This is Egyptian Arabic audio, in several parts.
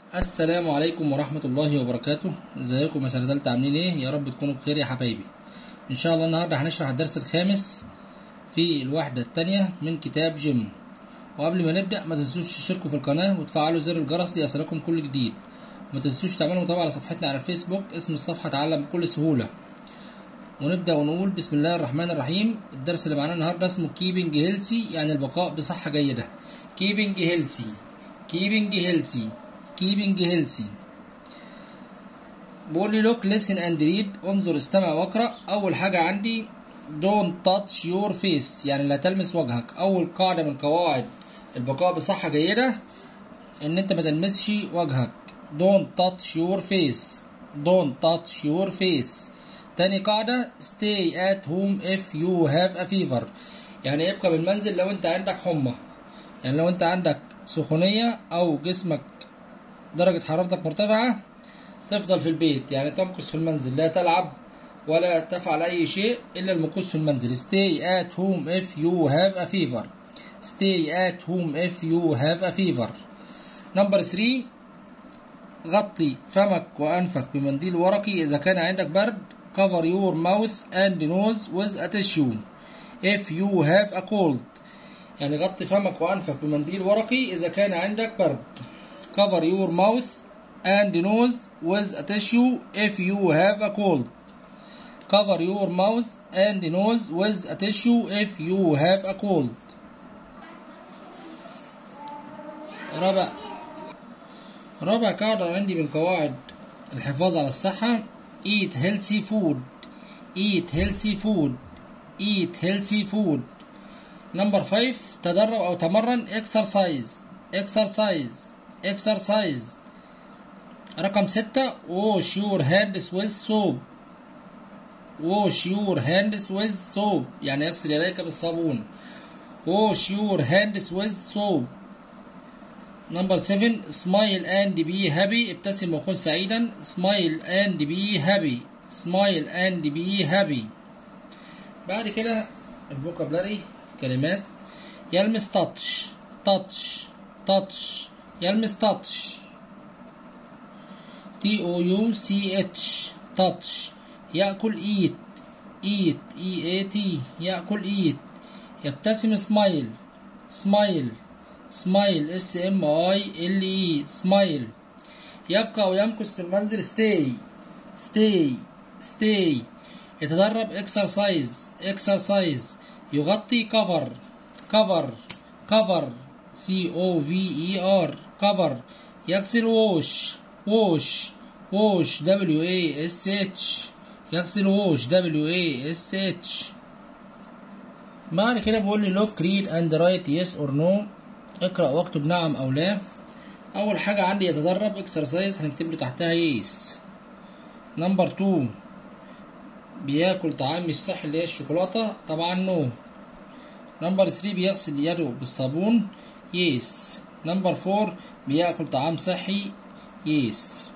السلام عليكم ورحمة الله وبركاته ازيكم يا سنة تالتة عاملين ايه يا رب تكونوا بخير يا حبايبي ان شاء الله النهاردة هنشرح الدرس الخامس في الوحدة التانية من كتاب جيم وقبل ما نبدأ ما تنسوش تشتركوا في القناة وتفعلوا زر الجرس ليصلكم كل جديد وما تنسوش تعملوا متابعة على صفحتنا على الفيسبوك اسم الصفحة تعلم بكل سهولة ونبدأ ونقول بسم الله الرحمن الرحيم الدرس اللي معانا النهاردة اسمه كيبنج هيلسي يعني البقاء بصحة جيدة كيبنج هيلسي كيبنج هيلسي keeping healthy بقول لي look listen and read انظر استمع واقرأ أول حاجة عندي don't touch your face يعني لا تلمس وجهك أول قاعدة من قواعد البقاء بصحة جيدة إن أنت ما تلمسش وجهك don't touch your face don't touch your face تاني قاعدة stay at home if you have a fever يعني ابقى بالمنزل لو أنت عندك حمى يعني لو أنت عندك سخونية أو جسمك درجة حرارتك مرتفعة تفضل في البيت يعني تمكث في المنزل لا تلعب ولا تفعل أي شيء إلا المكوث في المنزل stay at home if you have a fever stay at home if you have a fever number 3 غطي فمك وأنفك بمنديل ورقي إذا كان عندك برد cover your mouth and nose with a tissue if you have a cold يعني غطي فمك وأنفك بمنديل ورقي إذا كان عندك برد cover your mouth and nose with a tissue if you have a cold. Cover your mouth and nose with a tissue if you have a cold. رابع رابع قاعدة عندي من قواعد الحفاظ على الصحة eat healthy food eat healthy food eat healthy food number 5 تدرب أو تمرن exercise exercise exercise رقم ستة wash your hands with soap wash your hands with soap يعني اغسل يديك بالصابون wash your hands with soap number seven smile and be happy ابتسم وكن سعيدا smile and be happy smile and be happy بعد كده الفوكابلري كلمات يلمس touch touch touch يلمس تاتش تي او يو سي اتش تاتش ياكل ايت ايت اي اي تي ياكل ايت يبتسم سمايل سمايل سمايل اس ام اي ال اي سمايل يبقى ويمكث في المنزل ستاي ستاي ستاي يتدرب اكسرسايز اكسرسايز يغطي كفر كفر كفر سي او في اي ار كفر يغسل ووش ووش ووش دبليو اي اس اتش يغسل ووش دبليو اي اس اتش بعد كده بيقول لي لوك ريد اند رايت يس اور نو اقرا واكتب نعم او لا اول حاجه عندي يتدرب اكسرسايز هنكتب له تحتها يس نمبر 2 بياكل طعام مش صحي اللي هي الشوكولاته طبعا نو نمبر 3 بيغسل يده بالصابون يس نمبر فور بياكل طعام صحي يس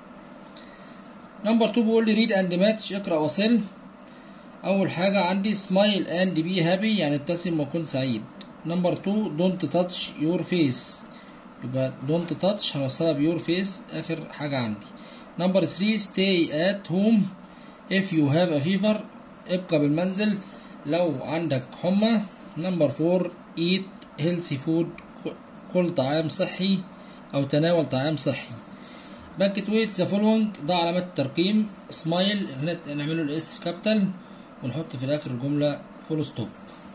نمبر تو بيقول لي ريد اند ماتش اقرا وصل اول حاجه عندي سمايل اند بي هابي يعني ابتسم وكن سعيد نمبر تو دونت تاتش يور فيس يبقى دونت تاتش هنوصلها بيور فيس اخر حاجه عندي نمبر 3 ستاي ات هوم if you have a fever ابقى بالمنزل لو عندك حمى نمبر 4 eat healthy food كل طعام صحي أو تناول طعام صحي باكت ويت ذا فولوينج ده علامات الترقيم سمايل نعمله الاس كابيتال ونحط في الآخر الجملة فول ستوب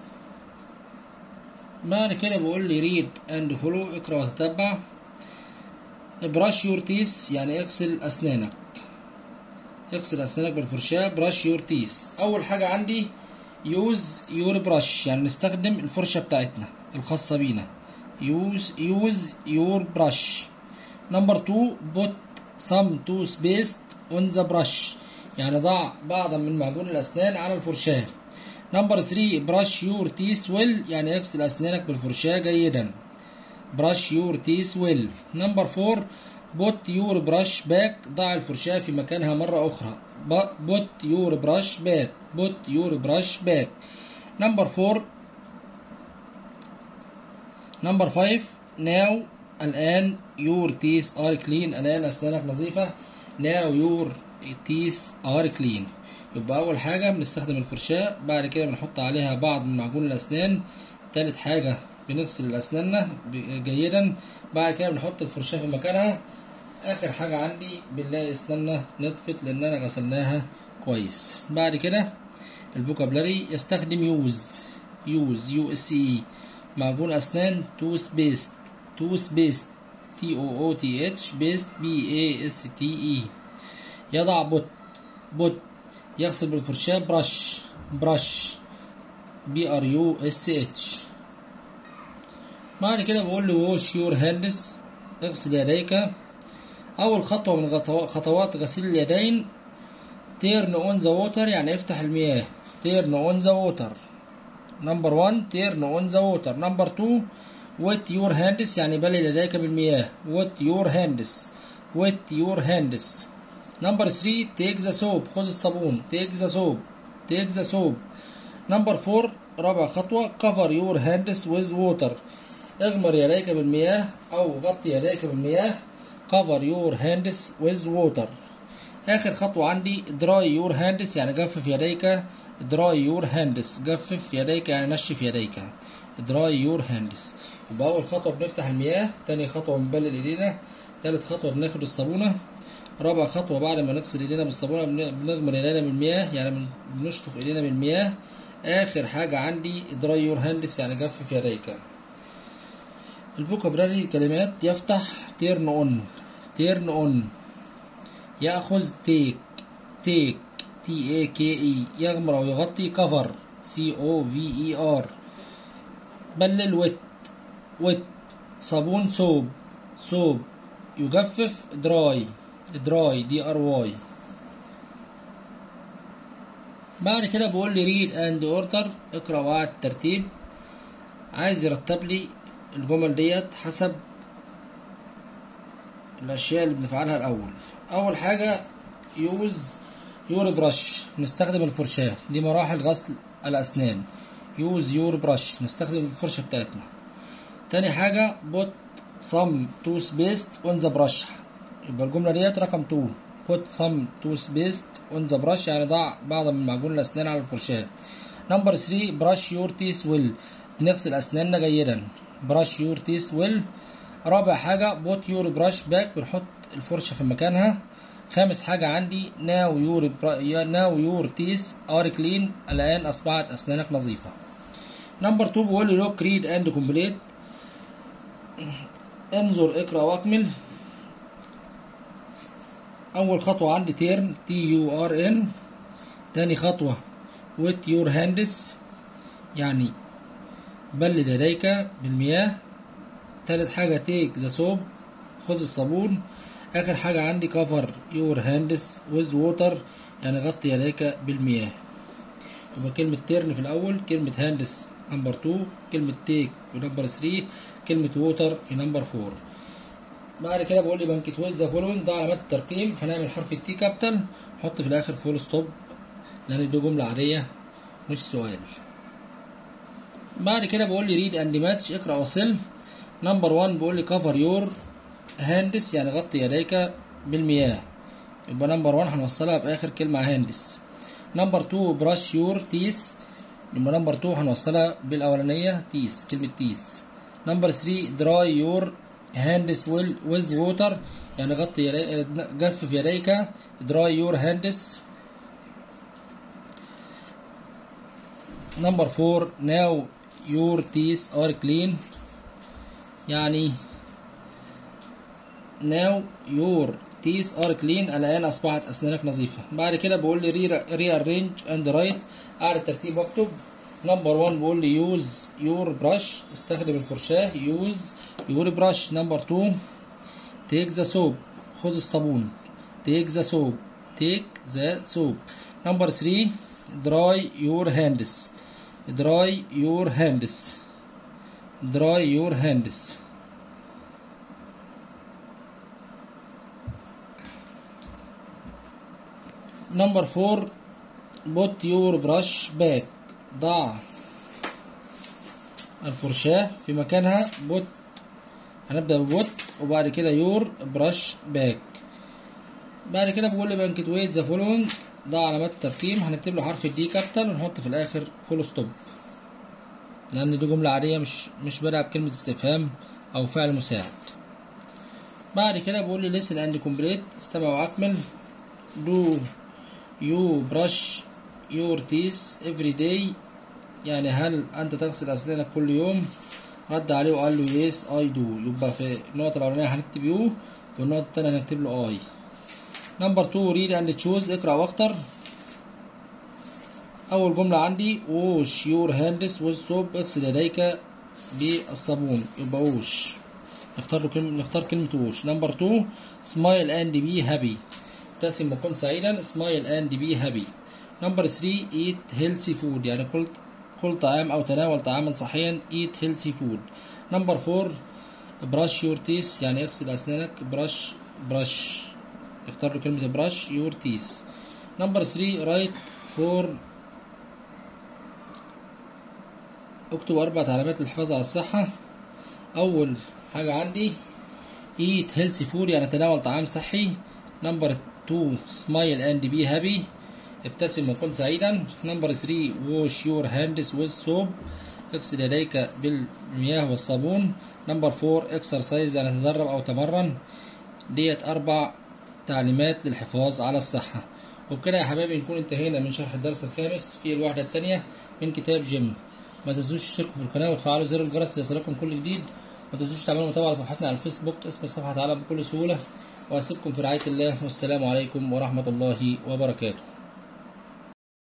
بعد كده بيقول لي ريد اند فولو اقرا وتتبع براش يور تيس يعني اغسل أسنانك اغسل أسنانك بالفرشاة براش يور تيس أول حاجة عندي يوز يور براش يعني نستخدم الفرشة بتاعتنا الخاصة بينا use use your brush number two put some toothpaste on the brush يعني ضع بعضا من معجون الأسنان على الفرشاة number three brush your teeth well يعني اغسل أسنانك بالفرشاة جيدا brush your teeth well number four put your brush back ضع الفرشاة في مكانها مرة أخرى put your brush back put your brush back number four Number 5 now الآن your teeth are clean الآن أسنانك نظيفة now your teeth are clean يبقى أول حاجة بنستخدم الفرشاة بعد كده بنحط عليها بعض من معجون الأسنان تالت حاجة بنغسل أسناننا جيدا بعد كده بنحط الفرشاة في مكانها آخر حاجة عندي بنلاقي أسناننا نطفت لأننا غسلناها كويس بعد كده الفوكابلري يستخدم يوز يوز يو اس اي معجون أسنان توث بيست توث بيست تي او او تي اتش بيست بي اي اس تي اي يضع بوت بوت يغسل بالفرشاة برش برش بي ار يو اس اتش بعد كده بقول له ووش يور هاندز اغسل يديك اول خطوة من خطوات غسيل اليدين تيرن اون ذا ووتر يعني افتح المياه تيرن اون ذا ووتر نمبر 1 تيرن اون ذا ووتر نمبر 2 ويت يور هاندز يعني بلل يديك بالمياه ويت يور هاندز ويت يور هاندز نمبر 3 تيك ذا سوب خذ الصابون تيك ذا سوب تيك ذا سوب نمبر 4 رابع خطوة cover your hands with water اغمر يديك بالمياه أو غطي يديك بالمياه cover your hands with water آخر خطوة عندي dry your hands يعني جفف يديك dry your hands جفف يديك يعني نشف يديك dry your hands يبقى أول خطوة بنفتح المياه تاني خطوة بنبلل إيدينا تالت خطوة بناخد الصابونة رابع خطوة بعد ما نغسل ايدينا بالصابونة بنغمر ايدينا بالمياه يعني بنشطف ايدينا بالمياه آخر حاجة عندي دراي يور هاندس يعني جفف يديك الفوكابراري كلمات يفتح تيرن اون تيرن اون يأخذ تيك تيك تي اي كي اي يغمر أو يغطي كفر سي او في اي ار بلل ويت ويت صابون صوب صوب يجفف دراي دراي دي ار واي بعد كده بقول لي ريد اند اوردر اقرا وعد الترتيب عايز يرتب لي الجمل ديت حسب الاشياء اللي بنفعلها الاول اول حاجه يوز يور برش نستخدم الفرشاه دي مراحل غسل الاسنان يوز يور برش نستخدم الفرشه بتاعتنا تاني حاجه بوت صم توث بيست اون ذا برش يبقى الجملة ديت رقم 2 put some toothpaste on the brush يعني ضع بعض من معجون الأسنان على الفرشاة نمبر 3 brush your teeth well نغسل أسناننا جيدا brush your teeth well رابع حاجة put your brush back بنحط الفرشة في مكانها خامس حاجة عندي now your now your teeth are clean الآن أصبحت أسنانك نظيفة نمبر 2 بيقول لي look read and complete انظر اقرأ واكمل أول خطوة عندي تيرن تي يو ار ان تاني خطوة ويت يور هاندز يعني بلل يديك بالمياه تالت حاجة تيك ذا سوب خذ الصابون آخر حاجة عندي كفر يور هاندز ويز ووتر يعني غطي يديك بالمياه يبقى كلمة تيرن في الأول كلمة هاندز نمبر 2 كلمة تيك في نمبر 3 كلمة ووتر في نمبر 4 بعد كده بقول لي بنكت ويز ذا فولوينج ده علامات الترقيم هنعمل حرف التي كابيتال نحط في الاخر فول ستوب لان دي جمله عاديه مش سؤال بعد كده بقول لي ريد اند ماتش اقرا وصل نمبر 1 بقول لي كفر يور هاندس يعني غطي يديك بالمياه يبقى نمبر 1 هنوصلها في اخر كلمه هاندس نمبر 2 براش يور تيس يبقى نمبر 2 هنوصلها بالاولانيه تيس كلمه تيس نمبر 3 دراي يور هاندس ويل ويز ووتر يعني غطي يري... جفف يديك دراي يور هاندس نمبر 4 ناو يور تيس ار كلين يعني ناو يور تيس ار كلين الان اصبحت اسنانك نظيفه بعد كده بقول لي ري ارينج اند رايت اعرف الترتيب واكتب نمبر 1 بقول لي يوز يور براش استخدم الفرشاه يوز يور براش نمبر 2 تيك ذا سوب خذ الصابون تيك ذا سوب تيك ذا سوب نمبر 3 دراي يور هاندز دراي يور هاندز دراي يور هاندز نمبر 4 put your brush back ضع الفرشاة في مكانها put هنبدأ ببوت وبعد كده يور براش باك بعد كده بقول لي بانكتويت ذا فولوينج ده علامات ترقيم هنكتب له حرف الدي كابيتال ونحط في الاخر فول ستوب لان دي جملة عادية مش مش بادئة بكلمة استفهام او فعل مساعد بعد كده بقول لي listen and complete استمع واكمل do you brush your teeth every day يعني هل انت تغسل اسنانك كل يوم رد عليه وقال له yes I do يبقى في النقطة الأولانية هنكتب يو وفي النقطة التانية هنكتب له I نمبر 2 read and choose اقرأ واختر أول جملة عندي wash your hands with soap اغسل يديك بالصابون يبقى wash نختار له كلمة نختار كلمة wash نمبر 2 smile and be happy ابتسم وكن سعيدا smile and be happy نمبر 3 eat healthy food يعني كل كل طعام أو تناول طعاما صحيا eat healthy food نمبر 4 brush your teeth يعني اغسل أسنانك brush brush اختار له كلمة brush your teeth نمبر 3 write for اكتب أربع علامات للحفاظ على الصحة أول حاجة عندي eat healthy food يعني تناول طعام صحي نمبر 2 smile and be happy ابتسم وكن سعيدا نمبر 3 wash your hands with soap اغسل يديك بالمياه والصابون نمبر 4 exercise يعني تدرب أو تمرن ديت أربع تعليمات للحفاظ على الصحة وبكده يا حبايبي نكون انتهينا من شرح الدرس الخامس في الوحدة الثانية من كتاب جيم ما تنسوش تشتركوا في القناة وتفعلوا زر الجرس ليصلكم كل جديد ما تنسوش تعملوا متابعة على صفحتنا على الفيسبوك اسم الصفحة تعالى بكل سهولة وأسيبكم في رعاية الله والسلام عليكم ورحمة الله وبركاته